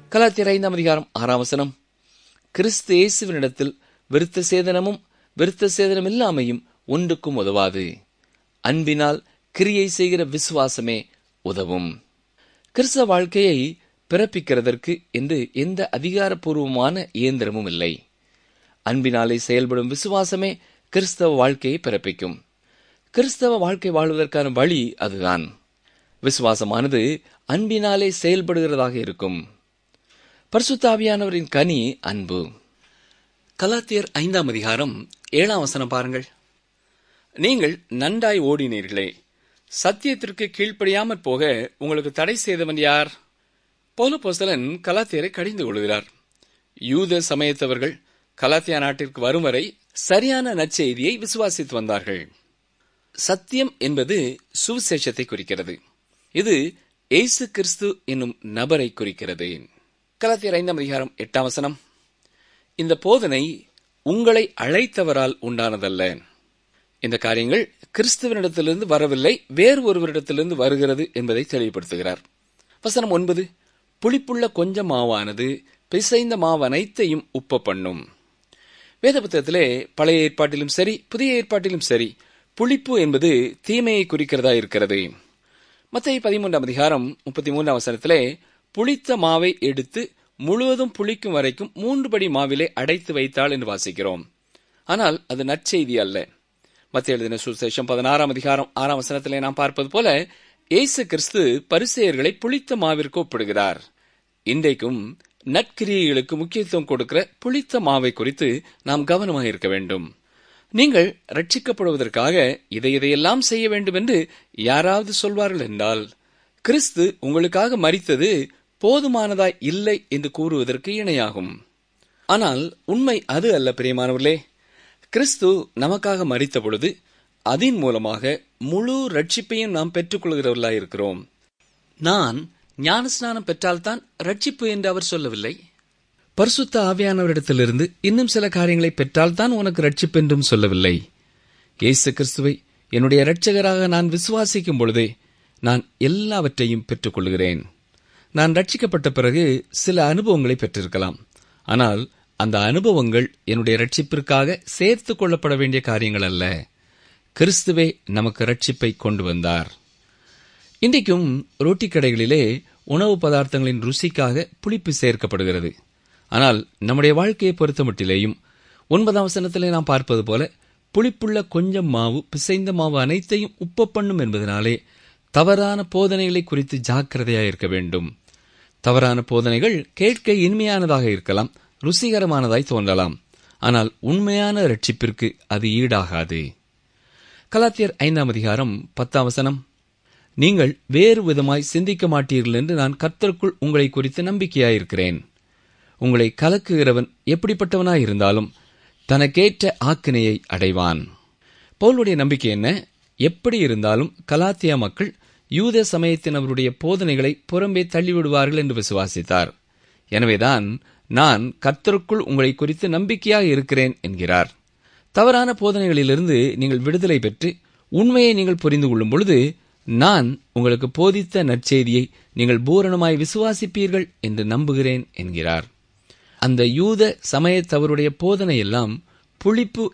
கலாத்தியர் ஐந்தாம் அதிகாரம் ஆறாம் வசனம் கிறிஸ்து இயேசுவினிடத்தில் விருத்த சேதனமும் விருத்த சேதனம் இல்லாமையும் ஒன்றுக்கும் உதவாது அன்பினால் கிரியை செய்கிற விசுவாசமே உதவும் கிறிஸ்தவ வாழ்க்கையை பிறப்பிக்கிறதற்கு என்று எந்த அதிகாரப்பூர்வமான இயந்திரமும் இல்லை அன்பினாலே செயல்படும் விசுவாசமே கிறிஸ்தவ வாழ்க்கையை பிறப்பிக்கும் கிறிஸ்தவ வாழ்க்கை வாழ்வதற்கான வழி அதுதான் விசுவாசமானது அன்பினாலே செயல்படுகிறதாக இருக்கும் பரிசுத்தாவியானவரின் கனி அன்பு கலாத்தியர் ஐந்தாம் அதிகாரம் ஏழாம் வசனம் பாருங்கள் நீங்கள் நன்றாய் ஓடினீர்களே சத்தியத்திற்கு கீழ்ப்படியாமற் போக உங்களுக்கு தடை செய்தவன் யார் பௌலபோஸ்தலன் கலாத்தியரை கடிந்து கொள்கிறார் யூத சமயத்தவர்கள் கலாத்தியா நாட்டிற்கு வரும் வரை சரியான நற்செய்தியை விசுவாசித்து வந்தார்கள் சத்தியம் என்பது சுவிசேஷத்தை குறிக்கிறது இது ஏசு கிறிஸ்து என்னும் நபரை குறிக்கிறது கலாத்தியர் ஐந்தாம் அதிகாரம் எட்டாம் வசனம் இந்த போதனை உங்களை அழைத்தவரால் உண்டானதல்ல இந்த காரியங்கள் கிறிஸ்துவனிடத்திலிருந்து வரவில்லை வேறு ஒருவரிடத்திலிருந்து வருகிறது என்பதை தெளிவுபடுத்துகிறார் வசனம் ஒன்பது புளிப்புள்ள கொஞ்ச மாவானது பிசைந்த மாவு அனைத்தையும் உப்ப பண்ணும் வேத புத்தகத்திலே பழைய ஏற்பாட்டிலும் சரி புதிய ஏற்பாட்டிலும் சரி புளிப்பு என்பது தீமையை குறிக்கிறதா இருக்கிறது மத்திய பதிமூன்றாம் அதிகாரம் முப்பத்தி மூன்றாம் வசனத்திலே புளித்த மாவை எடுத்து முழுவதும் புளிக்கும் வரைக்கும் மூன்று படி மாவிலே அடைத்து வைத்தாள் என்று வாசிக்கிறோம் ஆனால் அது நற்செய்தி அல்ல மத்திய எழுதின சுசேஷம் பதினாறாம் அதிகாரம் ஆறாம் வசனத்திலே நாம் பார்ப்பது போல இயேசு கிறிஸ்து பரிசெயர்களை புளித்த மாவிற்கு ஒப்பிடுகிறார் இன்றைக்கும் நற்கிரியைகளுக்கு முக்கியத்துவம் கொடுக்கிற புளித்த மாவை குறித்து நாம் கவனமாக இருக்க வேண்டும் நீங்கள் ரட்சிக்கப்படுவதற்காக இதை இதையெல்லாம் செய்ய வேண்டும் என்று யாராவது சொல்வார்கள் என்றால் கிறிஸ்து உங்களுக்காக மறித்தது போதுமானதாய் இல்லை என்று கூறுவதற்கு இணையாகும் ஆனால் உண்மை அது அல்ல பிரியமானவர்களே கிறிஸ்து நமக்காக மறித்த பொழுது அதன் மூலமாக முழு ரட்சிப்பையும் நாம் பெற்றுக்கொள்கிறவர்களாய் இருக்கிறோம் நான் ஞானஸ்நானம் பெற்றால்தான் ரட்சிப்பு என்று அவர் சொல்லவில்லை பரிசுத்த ஆவியானவரிடத்திலிருந்து இன்னும் சில காரியங்களை பெற்றால்தான் உனக்கு ரட்சிப்பு என்றும் சொல்லவில்லை இயேசு கிறிஸ்துவை என்னுடைய இரட்சகராக நான் விசுவாசிக்கும் பொழுதே நான் எல்லாவற்றையும் பெற்றுக்கொள்கிறேன் நான் ரட்சிக்கப்பட்ட பிறகு சில அனுபவங்களை பெற்றிருக்கலாம் ஆனால் அந்த அனுபவங்கள் என்னுடைய ரட்சிப்பிற்காக சேர்த்து கொள்ளப்பட வேண்டிய காரியங்கள் அல்ல கிறிஸ்துவே நமக்கு ரட்சிப்பை கொண்டு வந்தார் இன்றைக்கும் ரொட்டி கடைகளிலே உணவு பதார்த்தங்களின் ருசிக்காக புளிப்பு சேர்க்கப்படுகிறது ஆனால் நம்முடைய வாழ்க்கையை பொறுத்தமட்டிலேயும் ஒன்பதாம் வசனத்திலே நாம் பார்ப்பது போல புளிப்புள்ள கொஞ்சம் மாவு பிசைந்த மாவு அனைத்தையும் உப்ப பண்ணும் என்பதனாலே தவறான போதனைகளை குறித்து ஜாக்கிரதையாக இருக்க வேண்டும் தவறான போதனைகள் கேட்க இனிமையானதாக இருக்கலாம் ருசிகரமானதாய் தோன்றலாம் ஆனால் உண்மையான ரட்சிப்பிற்கு அது ஈடாகாது கலாத்தியர் ஐந்தாம் அதிகாரம் பத்தாம் வசனம் நீங்கள் வேறு விதமாய் சிந்திக்க மாட்டீர்கள் என்று நான் கர்த்தருக்குள் உங்களை குறித்து நம்பிக்கையாயிருக்கிறேன் உங்களை கலக்குகிறவன் எப்படிப்பட்டவனாய் இருந்தாலும் தனக்கேற்ற ஆக்கினையை அடைவான் பவுலுடைய நம்பிக்கை என்ன எப்படி இருந்தாலும் கலாத்தியா மக்கள் யூத சமயத்தினருடைய போதனைகளை புறம்பே தள்ளிவிடுவார்கள் என்று விசுவாசித்தார் எனவேதான் நான் கர்த்தருக்குள் உங்களை குறித்து நம்பிக்கையாக இருக்கிறேன் என்கிறார் தவறான போதனைகளிலிருந்து நீங்கள் விடுதலை பெற்று உண்மையை நீங்கள் புரிந்து கொள்ளும் பொழுது நான் உங்களுக்கு போதித்த நற்செய்தியை நீங்கள் பூரணமாய் விசுவாசிப்பீர்கள் என்று நம்புகிறேன் என்கிறார் அந்த யூத சமயத்தவருடைய போதனை எல்லாம் புளிப்பு